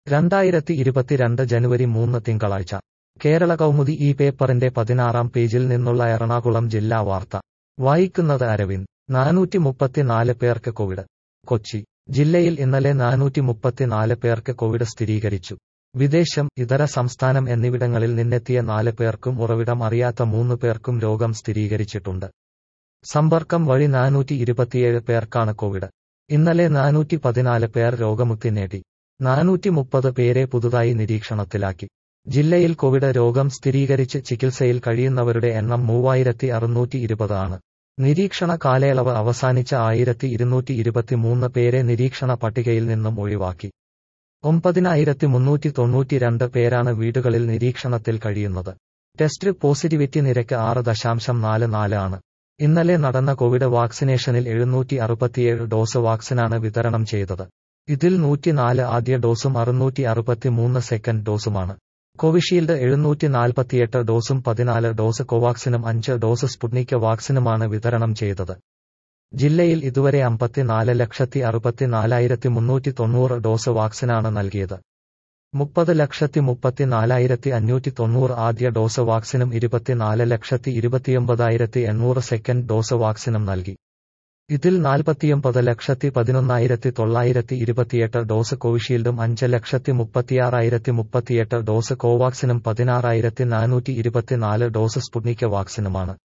രണ്ടായിരത്തി ഇരുപത്തിരണ്ട് ജനുവരി മൂന്ന് തിങ്കളാഴ്ച കേരള കൗമുദി ഈ പേപ്പറിന്റെ പതിനാറാം പേജിൽ നിന്നുള്ള എറണാകുളം ജില്ലാ വാർത്ത വായിക്കുന്നത് അരവിന്ദ് നാനൂറ്റി മുപ്പത്തിനാല് പേർക്ക് കോവിഡ് കൊച്ചി ജില്ലയിൽ ഇന്നലെ നാനൂറ്റി മുപ്പത്തിനാല് പേർക്ക് കോവിഡ് സ്ഥിരീകരിച്ചു വിദേശം ഇതര സംസ്ഥാനം എന്നിവിടങ്ങളിൽ നിന്നെത്തിയ നാല് പേർക്കും ഉറവിടം അറിയാത്ത മൂന്ന് പേർക്കും രോഗം സ്ഥിരീകരിച്ചിട്ടുണ്ട് സമ്പർക്കം വഴി നാനൂറ്റി ഇരുപത്തിയേഴ് പേർക്കാണ് കോവിഡ് ഇന്നലെ നാനൂറ്റി പതിനാല് പേർ രോഗമുക്തി നേടി നാനൂറ്റി മുപ്പത് പേരെ പുതുതായി നിരീക്ഷണത്തിലാക്കി ജില്ലയിൽ കോവിഡ് രോഗം സ്ഥിരീകരിച്ച് ചികിത്സയിൽ കഴിയുന്നവരുടെ എണ്ണം മൂവായിരത്തി അറുന്നൂറ്റി ഇരുപത് ആണ് നിരീക്ഷണ കാലയളവ് അവസാനിച്ച ആയിരത്തി ഇരുന്നൂറ്റി ഇരുപത്തിമൂന്ന് പേരെ നിരീക്ഷണ പട്ടികയിൽ നിന്നും ഒഴിവാക്കി ഒമ്പതിനായിരത്തി മുന്നൂറ്റി തൊണ്ണൂറ്റിരണ്ട് പേരാണ് വീടുകളിൽ നിരീക്ഷണത്തിൽ കഴിയുന്നത് ടെസ്റ്റ് പോസിറ്റിവിറ്റി നിരക്ക് ആറ് ദശാംശം നാല് നാല് ആണ് ഇന്നലെ നടന്ന കോവിഡ് വാക്സിനേഷനിൽ എഴുന്നൂറ്റി അറുപത്തിയേഴ് ഡോസ് വാക്സിനാണ് വിതരണം ചെയ്തത് ഇതിൽ നൂറ്റിനാല് ആദ്യ ഡോസും അറുന്നൂറ്റി അറുപത്തിമൂന്ന് സെക്കൻഡ് ഡോസുമാണ് കോവിഷീൽഡ് എഴുന്നൂറ്റി നാൽപ്പത്തിയെട്ട് ഡോസും പതിനാല് ഡോസ് കോവാക്സിനും അഞ്ച് ഡോസ് സ്പുട്നിക് വാക്സിനുമാണ് വിതരണം ചെയ്തത് ജില്ലയിൽ ഇതുവരെ അമ്പത്തിനാല് ലക്ഷത്തി അറുപത്തിനാലായിരത്തി മുന്നൂറ്റി തൊണ്ണൂറ് ഡോസ് വാക്സിനാണ് നൽകിയത് മുപ്പത് ലക്ഷത്തി മുപ്പത്തിനാലായിരത്തി അഞ്ഞൂറ്റി തൊണ്ണൂറ് ആദ്യ ഡോസ് വാക്സിനും ഇരുപത്തിനാല് ലക്ഷത്തി ഇരുപത്തിയൊമ്പതായിരത്തി എണ്ണൂറ് സെക്കൻഡ് ഡോസ് വാക്സിനും നൽകി ഇതിൽ നാൽപ്പത്തിയൊമ്പത് ലക്ഷത്തി പതിനൊന്നായിരത്തി തൊള്ളായിരത്തി ഇരുപത്തിയെട്ട് ഡോസ് കോവിഷീൽഡും അഞ്ച് ലക്ഷത്തി മുപ്പത്തിയാറായിരത്തി മുപ്പത്തിയെട്ട് ഡോസ് കോവാക്സിനും പതിനാറായിരത്തി നാനൂറ്റി ഇരുപത്തിനാല് ഡോസ് സ്പുട്നിക് വാക്സിനുമാണ്